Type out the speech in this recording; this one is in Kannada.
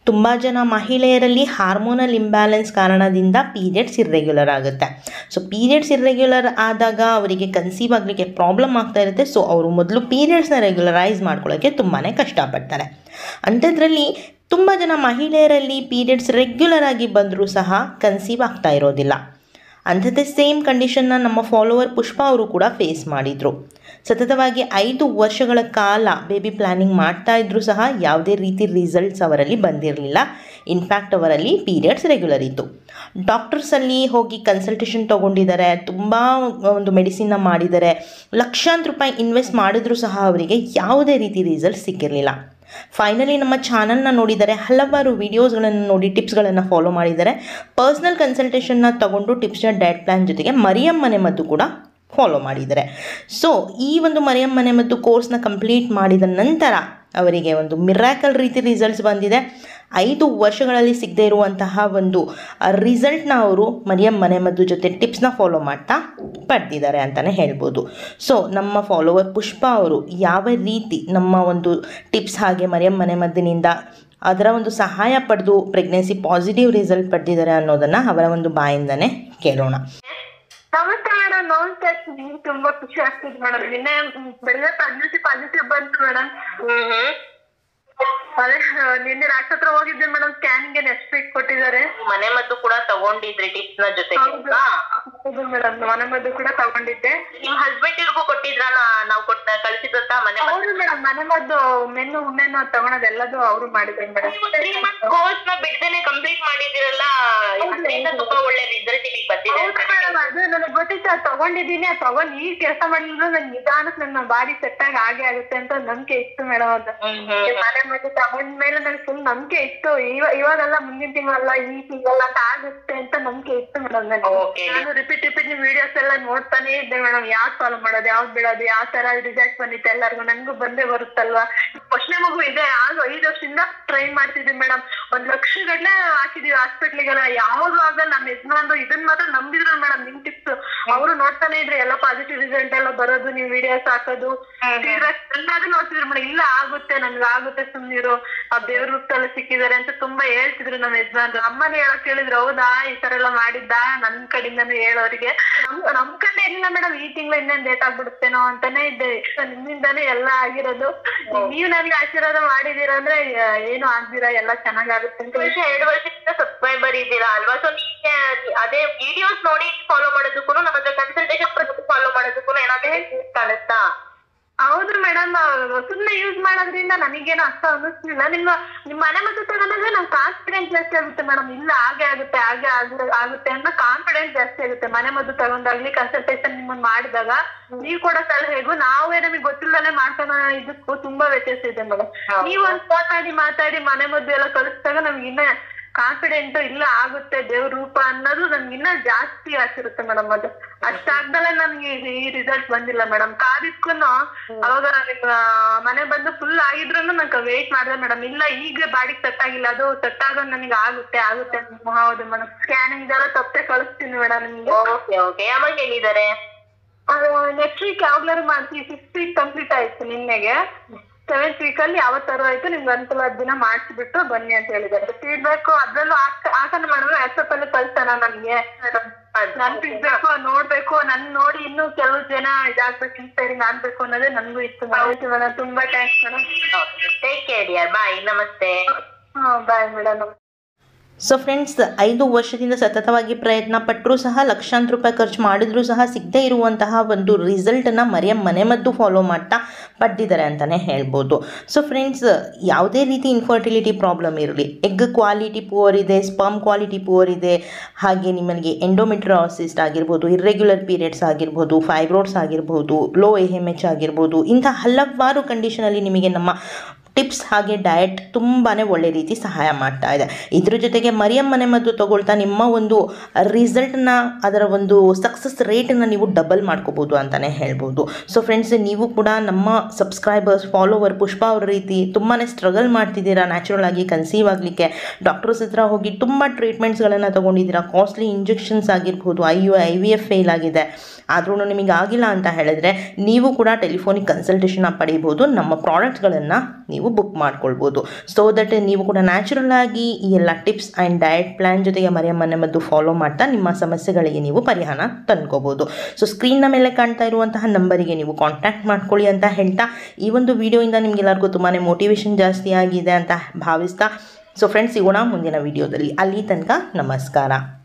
ತುಂಬ ಜನ ಮಹಿಳೆಯರಲ್ಲಿ ಹಾರ್ಮೋನಲ್ ಇಂಬ್ಯಾಲೆನ್ಸ್ ಕಾರಣದಿಂದ ಪೀರಿಯಡ್ಸ್ ಇರ್ರೆಗ್ಯುಲರ್ ಆಗುತ್ತೆ ಸೊ ಪೀರಿಯಡ್ಸ್ ಇರ್ರೆಗ್ಯುಲರ್ ಆದಾಗ ಅವರಿಗೆ ಕನ್ಸೀವ್ ಆಗಲಿಕ್ಕೆ ಪ್ರಾಬ್ಲಮ್ ಆಗ್ತಾ ಇರುತ್ತೆ ಸೊ ಅವರು ಮೊದಲು ಪೀರಿಯಡ್ಸ್ನ ರೆಗ್ಯುಲರೈಸ್ ಮಾಡ್ಕೊಳ್ಳೋಕ್ಕೆ ತುಂಬಾ ಕಷ್ಟಪಡ್ತಾರೆ ಅಂಥದ್ರಲ್ಲಿ ತುಂಬ ಜನ ಮಹಿಳೆಯರಲ್ಲಿ ಪೀರಿಯಡ್ಸ್ ರೆಗ್ಯುಲರ್ ಆಗಿ ಬಂದರೂ ಸಹ ಕನ್ಸೀವ್ ಆಗ್ತಾ ಇರೋದಿಲ್ಲ ಅಂಥದ್ದೇ ಸೇಮ್ ಕಂಡೀಷನ್ನ ನಮ್ಮ ಫಾಲೋವರ್ ಪುಷ್ಪ ಅವರು ಕೂಡ ಫೇಸ್ ಮಾಡಿದರು ಸತತವಾಗಿ ಐದು ವರ್ಷಗಳ ಕಾಲ ಬೇಬಿ ಪ್ಲ್ಯಾನಿಂಗ್ ಮಾಡ್ತಾ ಇದ್ದರೂ ಸಹ ಯಾವುದೇ ರೀತಿ ರಿಸಲ್ಟ್ಸ್ ಅವರಲ್ಲಿ ಬಂದಿರಲಿಲ್ಲ ಇನ್ಫ್ಯಾಕ್ಟ್ ಅವರಲ್ಲಿ ಪೀರಿಯಡ್ಸ್ ರೆಗ್ಯುಲರ್ ಇತ್ತು ಡಾಕ್ಟರ್ಸಲ್ಲಿ ಹೋಗಿ ಕನ್ಸಲ್ಟೇಷನ್ ತೊಗೊಂಡಿದ್ದಾರೆ ತುಂಬ ಒಂದು ಮೆಡಿಸಿನ್ನ ಮಾಡಿದ್ದಾರೆ ಲಕ್ಷಾಂತರ ರೂಪಾಯಿ ಇನ್ವೆಸ್ಟ್ ಮಾಡಿದ್ರೂ ಸಹ ಅವರಿಗೆ ಯಾವುದೇ ರೀತಿ ರಿಸಲ್ಟ್ ಸಿಕ್ಕಿರಲಿಲ್ಲ ಫೈನಲಿ ನಮ್ಮ ಚಾನಲ್ನ ನೋಡಿದ್ದಾರೆ ಹಲವಾರು ವೀಡಿಯೋಸ್ಗಳನ್ನು ನೋಡಿ ಟಿಪ್ಸ್ಗಳನ್ನು ಫಾಲೋ ಮಾಡಿದ್ದಾರೆ ಪರ್ಸ್ನಲ್ ಕನ್ಸಲ್ಟೇಷನ್ನ ತಗೊಂಡು ಟಿಪ್ಸ್ನ ಡಯಟ್ ಪ್ಲ್ಯಾನ್ ಜೊತೆಗೆ ಮರಿಯಂ ಮನೆ ಮದ್ದು ಕೂಡ ಫಾಲೋ ಮಾಡಿದ್ದಾರೆ ಸೊ ಈ ಒಂದು ಮರಿಯಂ ಮನೆ ಮದ್ದು ಕೋರ್ಸ್ನ ಕಂಪ್ಲೀಟ್ ಮಾಡಿದ ನಂತರ ಅವರಿಗೆ ಒಂದು ಮಿರಾಕಲ್ ರೀತಿ ರಿಸಲ್ಟ್ಸ್ ಬಂದಿದೆ ಐದು ವರ್ಷಗಳಲ್ಲಿ ಸಿಗದೇ ಇರುವಂತಹ ಒಂದು ರಿಸಲ್ಟ್ನ ಅವರು ಮರಿಯಂ ಮನೆ ಮದ್ದು ಜೊತೆ ಟಿಪ್ಸ್ನ ಫಾಲೋ ಮಾಡ್ತಾ ಪಡೆದಿದ್ದಾರೆ ಅಂತಲೇ ಹೇಳ್ಬೋದು ಸೊ ನಮ್ಮ ಫಾಲೋವರ್ ಪುಷ್ಪ ಅವರು ಯಾವ ರೀತಿ ನಮ್ಮ ಒಂದು ಟಿಪ್ಸ್ ಹಾಗೆ ಮರಿಯಂ ಮನೆ ಮದ್ದಿನಿಂದ ಅದರ ಒಂದು ಸಹಾಯ ಪಡೆದು ಪ್ರೆಗ್ನೆನ್ಸಿ ಪಾಸಿಟಿವ್ ರಿಸಲ್ಟ್ ಪಡೆದಿದ್ದಾರೆ ಅನ್ನೋದನ್ನು ಅವರ ಒಂದು ಬಾಯಿಂದನೇ ಕೇಳೋಣ ನಮಸ್ತೆ ಮೇಡಮ್ ನಮಸ್ತೆ ನಿಮ್ಗೆ ತುಂಬಾ ಖುಷಿ ಆಗ್ತಿದೆ ಮೇಡಮ್ ನಿನ್ನೆ ಮ್, ಬೆಳಗ್ಗೆ ಪ್ರೆಗ್ನೆನ್ಸಿ ಪಾಸಿಟಿವ್ ಬಂತು ಮೇಡಮ್ ಅದೇ ಆ, ನಿನ್ನೆ ಡಾಕ್ಟರ್ ಹತ್ರ ಹೋಗಿದ್ದೆ ಮೇಡಮ್ ಸ್ಕ್ಯಾನಿಂಗ್ ನೆಕ್ಸ್ಟ್ ವೀಕ್ ಕೊಟ್ಟಿದ್ದಾರೆ ಮನೆ ಮದ್ದು ಕೂಡ ತಗೊಂಡಿದ್ರಿ ಟಿಪ್ಸ್ನ ಜೊತೆಗೆ ಹೌದು ಮೇಡಮ್ ಮನೆ ಮದ್ದು ಕೂಡ ತಗೊಂಡಿದ್ದೆ ನಿಮ್ಮ ಹಸ್ಬೆಂಡಿಗೂ ಕೊಟ್ಟಿದ್ರಲ್ಲ ನಾವು ಕೊಟ್ಟ ಕಳಿಸಿದಂತ ಮನೆ ಹೌದು ಮೇಡಮ್ ಮನೆ ಮದ್ದು ಮೆನ್ನು ಉಣ್ಣೆನು ತಗೊಳೋದು ಎಲ್ಲದು ಅವರು ಮಾಡಿದ್ರು ಮೇಡಮ್ ತ್ರೀ ಮಂತ್ ಕೋರ್ಸ್ ನ ಬಿಡ್ದೇನೆ ಕಂಪ್ಲೀಟ್ ಮಾಡಿದಿರಲ್ಲ ಅದರಿಂದ ತುಂಬಾ ಒಳ್ಳೆ ರಿಸಲ್ಟ್ ಇಲ್ಲಿ ಬಂದಿದೆ ಹೌದು ಮೇಡಮ್ ಅದು ನನಗೆ ಗೊತ್ತಿತ್ತು ಅದು ತಗೊಂಡಿದ್ದೀನಿ ಅದು ತಗೊಂಡ್ ಈ ಕೆಲಸ ಮಾಡಿದ್ರು ನನ್ ನಿಧಾನಕ್ಕೆ ನನ್ನ ಬಾಡಿ ಸೆಟ್ ಆಗಿ ಹಾಗೆ ಆಗುತ್ತೆ ಅಂತ ನಂಬಿಕೆ ಇತ್ತು ಮೇಡಮ್ ಅದು ಮನೆ ಮದ್ದು ತಗೊಂಡ್ಮೇಲೆ ನನ್ಗೆ ಫುಲ್ ನಂಬಿಕೆ ಇತ್ತು ಇವ ಇವಾಗೆಲ್ಲ ಮುಂದಿನ ತಿಂಗಳಲ್ಲ ಈ ತಿಂಗಳಲ್ಲ ಅಂತ ಆಗುತ್ತೆ ಅಂತ ನಂಬಿಕೆ ಇತ್ತು ಮೇಡಮ್ ನನಗೆ Okay. ನಾನು ರಿಪೀಟ್ ರಿಪೀಟ್ ನಿಮ್ ವಿಡಿಯೋಸ್ ಎಲ್ಲ ನೋಡ್ತಾನೆ ಇದ್ದೆ ಮೇಡಮ್ ಯಾವ್ದು ಫಾಲೋ ಮಾಡೋದು ಯಾವ್ದು ಬಿಡೋದು ಯಾವ ತರ ರಿಸಲ್ಟ್ ಬಂದಿತ್ತು ಎಲ್ಲರಿಗೂ ನನ್ಗೂ ಬಂದೇ ಬರುತ್ತಲ್ವಾ ಫಸ್ಟ್ನೇ ಮಗು ಇದೆ ಆಗ ಐದು ವರ್ಷದಿಂದ ಟ್ರೈ ಮಾಡ್ತಿದ್ವಿ ಮೇಡಮ್ ಒಂದ್ ಲಕ್ಷ ಗಟ್ಲೆ ಹಾಕಿದೀವಿ ಹಾಸ್ಪಿಟ್ಲಿಗೆಲ್ಲ ಯಾವ್ದು ಆಗಲ್ಲ ನಮ್ಮ ಯಜಮಾನ್ರು ಇದನ್ ಮಾತ್ರ ನಂಬಿದ್ರು ಮೇಡಮ್ ನಿಮ್ ಟಿಪ್ಸ್ ಅವರು ನೋಡ್ತಾನೆ ಇದ್ರೆ ಎಲ್ಲ ಪಾಸಿಟಿವ್ ರಿಸಲ್ಟ್ ಎಲ್ಲ ಬರೋದು ನೀವು ವಿಡಿಯೋಸ್ ಹಾಕೋದು feedback ಎಲ್ಲಾದ್ರೂ ನೋಡ್ತಿದ್ರು ಮೇಡಮ್ ಇಲ್ಲ ಆಗುತ್ತೆ ನನ್ಗೆ ಆಗುತ್ತೆ ಸುಮ್ನಿರು ಆ ದೇವ್ರ ರೂಪದಲ್ಲಿ ಸಿಕ್ಕಿದ್ದಾರೆ ಅಂತ ತುಂಬಾ ಹೇಳ್ತಿದ್ರು ನಮ್ಮ ಯಜಮಾನ್ರು ಅಮ್ಮನೇ ಹೇಳಕ್ ಹೇಳಿದ್ರು ಹೌದಾ ಈ ತರ ಎಲ್ಲ ಮಾಡಿದ್ದ ನನ್ ಕಡೆಯಿಂದಾನು ಹೇಳೋರಿಗೆ ನಮ್ ನಮ್ ಕಡೆ ಇಲ್ಲ ಮೇಡಮ್ ಈ ತಿಂಗಳು ಇನ್ನೇನ್ ಲೇಟ್ ಆಗ್ಬಿಡುತ್ತೇನೋ ಅಂತಾನೆ ಇದ್ದೆ ನಿಮ್ಮಿಂದಾನೇ ಎಲ್ಲ ಆಗಿರೋದು ನೀವ್ ನನ್ಗೆ ಆಶೀರ್ವಾದ ಮಾಡಿದೀರ ಅಂದ್ರೆ ಆ, ಏನು ಆಗ್ದಿರಾ ಎಲ್ಲ ಚೆನ್ನಾಗಾಗುತ್ತೆ ಅಂತ ವರ್ಷ ಎರಡು ವರ್ಷದಿಂದ ಸಬ್ಸ್ಕ್ರೈಬರ್ ಇದ್ದೀರಾ ಅಲ್ವಾ ಸೊ ನಿಮ್ಗೆ ಅದೇ ವಿಡಿಯೋಸ್ ನೋಡಿ ಫಾಲೋ ಮಾಡೋದಕ್ಕೂ ನಮ್ಮ ಹತ್ರ ಕನ್ಸಲ್ಟೇಷನ್ ಫಾಲೋ ಮಾಡೋದಕ್ಕೂ ಏನಾದ್ರು ಕಾಣಿಸ್ತಾ ಹೌದು ಮೇಡಮ್ ಸುಮ್ನೆ ಯೂಸ್ ಮಾಡೋದ್ರಿಂದ ನನಗೇನು ಅಷ್ಟು ಅನ್ನಿಸ್ಲಿಲ್ಲ ನಿಮ್ಮ ನಿಮ್ಮ ಮನೆ ಮದ್ದು ತಗೊಂಡಾಗ ನಮ್ ಕಾನ್ಫಿಡೆನ್ಸ್ ಜಾಸ್ತಿ ಆಗುತ್ತೆ ಮೇಡಮ್ ಇಲ್ಲ ಹಾಗೆ ಆಗುತ್ತೆ ಹಾಗೆ ಆಗ- ಆಗುತ್ತೆ ಅನ್ನೋ ಕಾನ್ಫಿಡೆನ್ಸ್ ಜಾಸ್ತಿ ಆಗುತ್ತೆ ಮನೆ ಮದ್ದು ತಗೊಂಡಾಗ್ಲಿ ಕನ್ಸಲ್ಟೇಷನ್ ನಿಮ್ಮನ್ನ ಮಾಡಿದಾಗ ನೀವು ಕೊಡೋ ಸಲಹೆಗೂ ನಾವೇ ನಮಗೆ ಗೊತ್ತಿಲ್ಲದೆ ಮಾಡ್ತಾನ ಇದಕ್ಕೂ ತುಂಬಾ ವ್ಯತ್ಯಾಸ ಇದೆ ಮೇಡಮ್ ನೀವು ಒಂದ್ ಫೋನ್ ಮಾಡಿ ಮಾತಾಡಿ ಮನೆ ಮದ್ದು ಎಲ್ಲ ಕಲಿಸಿದಾಗ ನಮ್ಗೆ ಇನ್ನ ಕಾನ್ಫಿಡೆಂಟ್ ಇಲ್ಲ ಆಗುತ್ತೆ ದೇವ್ರ ರೂಪ ಅನ್ನೋದು ನಮ್ಗೆ ಇನ್ನ ಜಾಸ್ತಿ ಆಗ್ತಿರುತ್ತೆ ಮೇಡಮ್ ಅದು ಅಷ್ಟಾಗ್ದಲೆ ನಮ್ಗೆ ಈ- ಈ ರಿಸಲ್ಟ್ ಬಂದಿಲ್ಲ ಮೇಡಮ್ ಕಾದಿದ್ಕೂನು ಅವಾಗ ನಿಮ್ಮ ಮನೆ ಬಂದು ಫುಲ್ ಆಗಿದ್ರು ನಂಗೆ ವೇಟ್ ಮಾಡಿದೆ ಮೇಡಮ್ ಇಲ್ಲ ಈಗ ಬಾಡಿಗೆ ಸೆಟ್ ಆಗಿಲ್ಲ ಅದು ಸೆಟ್ ಆಗೋದು ನನಗೆ ಆಗುತ್ತೆ ಆಗುತ್ತೆ ಅಂತ ಹೌದು ಮೇಡಮ್ ಸ್ಕ್ಯಾನಿಂಗ್ ಇದೆಲ್ಲ ತಪ್ಪೆ ಕಳಿಸ್ತೀನಿ ಮೇಡಮ್ ನಿಮ್ಗೆ ಓಕೆ ಓಕೆ ಯಾವಾಗ ಹೇಳಿದ್ದಾರೆ ನೆಕ್ಸ್ಟ್ ವೀಕ್ ಯಾವಾಗ್ಲಾರು ಮಾಡ್ತೀವಿ ಸಿಕ್ಸ್ ವೀಕ್ ಕಂಪ್ಲೀಟ್ ಆಯ್ತು ನಿನ್ನೆಗೆ ಸೆವೆಂತ್ ವೀಕ್ ಅಲ್ಲಿ ಯಾವತ್ತಾರು ಆಯ್ತು ನಿಮ್ಗೆ ಅನುಕೂಲ ಆದ ದಿನ ಮಾಡಿಸ್ಬಿಟ್ಟು ಬನ್ನಿ ಅಂತ ಹೇಳಿದ್ದಾರೆ ಫೀಡ್ಬ್ಯಾಕ್ ಅದ್ರಲ್ಲೂ ಹಾಕನ ಮಾಡಿದ್ರೆ ವಾಟ್ಸಪ್ ಅಲ್ಲಿ ಕಳ್ಸೋಣ ನನ್ಗೆ ನನ್ ಫೀಡ್ಬ್ಯಾಕ್ ನೋಡ್ಬೇಕು ನನ್ ನೋಡಿ ಇನ್ನು ಕೆಲವು ಜನ ಇದಾಗ್ಬೇಕು ಇನ್ಸ್ಪೈರಿಂಗ್ ಆಗ್ಬೇಕು ಅನ್ನೋದೇ ನನ್ಗೂ ಇತ್ತು ಮೇಡಮ್ ತುಂಬಾ thanks madam take care dear bye ನಮಸ್ತೆ ಹಾ ಬಾಯ್ ಮೇಡಮ್ ಸೊ ಫ್ರೆಂಡ್ಸ್ ಐದು ವರ್ಷದಿಂದ ಸತತವಾಗಿ ಪ್ರಯತ್ನ ಪಟ್ಟರೂ ಸಹ ಲಕ್ಷಾಂತರ ರೂಪಾಯಿ ಖರ್ಚು ಮಾಡಿದ್ರೂ ಸಹ ಸಿಗದೇ ಇರುವಂತಹ ಒಂದು ರಿಸಲ್ಟನ್ನು ಮರಿಯಂ ಮನೆಮದ್ದು ಫಾಲೋ ಮಾಡ್ತಾ ಪಡೆದಿದ್ದಾರೆ ಅಂತಲೇ ಹೇಳ್ಬೋದು ಸೊ ಫ್ರೆಂಡ್ಸ್ ಯಾವುದೇ ರೀತಿ ಇನ್ಫರ್ಟಿಲಿಟಿ ಪ್ರಾಬ್ಲಮ್ ಇರಲಿ ಎಗ್ ಕ್ವಾಲಿಟಿ ಪುವರ್ ಇದೆ ಸ್ಪರ್ಮ್ ಕ್ವಾಲಿಟಿ ಪುವರ್ ಇದೆ ಹಾಗೆ ನಿಮಗೆ ಎಂಡೋಮೆಟ್ರಾಸಿಸ್ಟ್ ಆಗಿರ್ಬೋದು ಇರ್ರೆಗ್ಯುಲರ್ ಪೀರಿಯಡ್ಸ್ ಆಗಿರ್ಬೋದು ಫೈಬ್ರೋಡ್ಸ್ ಆಗಿರ್ಬೋದು ಲೋ ಎ ಎಮ್ ಎಚ್ ಆಗಿರ್ಬೋದು ಇಂಥ ಹಲವಾರು ಕಂಡೀಷನಲ್ಲಿ ನಿಮಗೆ ನಮ್ಮ ಟಿಪ್ಸ್ ಹಾಗೆ ಡಯಟ್ ತುಂಬಾ ಒಳ್ಳೆ ರೀತಿ ಸಹಾಯ ಮಾಡ್ತಾ ಇದೆ ಇದ್ರ ಜೊತೆಗೆ ಮರಿಯಂ ಮನೆ ಮದ್ದು ತಗೊಳ್ತಾ ನಿಮ್ಮ ಒಂದು ರಿಸಲ್ಟ್ನ ಅದರ ಒಂದು ಸಕ್ಸಸ್ ರೇಟನ್ನು ನೀವು ಡಬಲ್ ಮಾಡ್ಕೋಬೋದು ಅಂತಲೇ ಹೇಳ್ಬೋದು ಸೊ ಫ್ರೆಂಡ್ಸ್ ನೀವು ಕೂಡ ನಮ್ಮ ಸಬ್ಸ್ಕ್ರೈಬರ್ಸ್ ಫಾಲೋವರ್ ಪುಷ್ಪ ಅವ್ರ ರೀತಿ ತುಂಬಾ ಸ್ಟ್ರಗಲ್ ಮಾಡ್ತಿದ್ದೀರಾ ನ್ಯಾಚುರಲ್ ಆಗಿ ಕನ್ಸೀವ್ ಆಗಲಿಕ್ಕೆ ಡಾಕ್ಟರ್ಸ್ ಹತ್ರ ಹೋಗಿ ತುಂಬ ಟ್ರೀಟ್ಮೆಂಟ್ಸ್ಗಳನ್ನು ತೊಗೊಂಡಿದ್ದೀರಾ ಕಾಸ್ಟ್ಲಿ ಇಂಜೆಕ್ಷನ್ಸ್ ಆಗಿರ್ಬೋದು I U I V F fail ಆಗಿದೆ ಆದ್ರೂ ನಿಮಗೆ ಆಗಿಲ್ಲ ಅಂತ ಹೇಳಿದ್ರೆ ನೀವು ಕೂಡ ಟೆಲಿಫೋನಿಕ್ ಕನ್ಸಲ್ಟೇಷನ್ನ ಪಡಿಬೋದು ನಮ್ಮ ಪ್ರಾಡಕ್ಟ್ಸ್ಗಳನ್ನು ನೀವು ನೀವು ಬುಕ್ ಮಾಡ್ಕೊಳ್ಬೋದು ಸೊ ದಟ್ ನೀವು ಕೂಡ ನ್ಯಾಚುರಲ್ ಆಗಿ ಈ ಎಲ್ಲ ಟಿಪ್ಸ್ ಆ್ಯಂಡ್ ಡಯಟ್ ಪ್ಲ್ಯಾನ್ ಜೊತೆಗೆ ಮನೆ ಮದ್ದು ಫಾಲೋ ಮಾಡ್ತಾ ನಿಮ್ಮ ಸಮಸ್ಯೆಗಳಿಗೆ ನೀವು ಪರಿಹಾರ ತಂದ್ಕೋಬೋದು ಸೊ ಸ್ಕ್ರೀನ್ನ ಮೇಲೆ ಕಾಣ್ತಾ ಇರುವಂತಹ ನಂಬರಿಗೆ ನೀವು ಕಾಂಟ್ಯಾಕ್ಟ್ ಮಾಡ್ಕೊಳ್ಳಿ ಅಂತ ಹೇಳ್ತಾ ಈ ಒಂದು ವಿಡಿಯೋಯಿಂದ ನಿಮಗೆಲ್ಲರಿಗೂ ತುಂಬಾ ಮೋಟಿವೇಶನ್ ಜಾಸ್ತಿ ಆಗಿದೆ ಅಂತ ಭಾವಿಸ್ತಾ ಸೊ ಫ್ರೆಂಡ್ಸ್ ಸಿಗೋಣ ಮುಂದಿನ ವಿಡಿಯೋದಲ್ಲಿ ಅಲ್ಲಿ ತನಕ ನಮಸ್ಕಾರ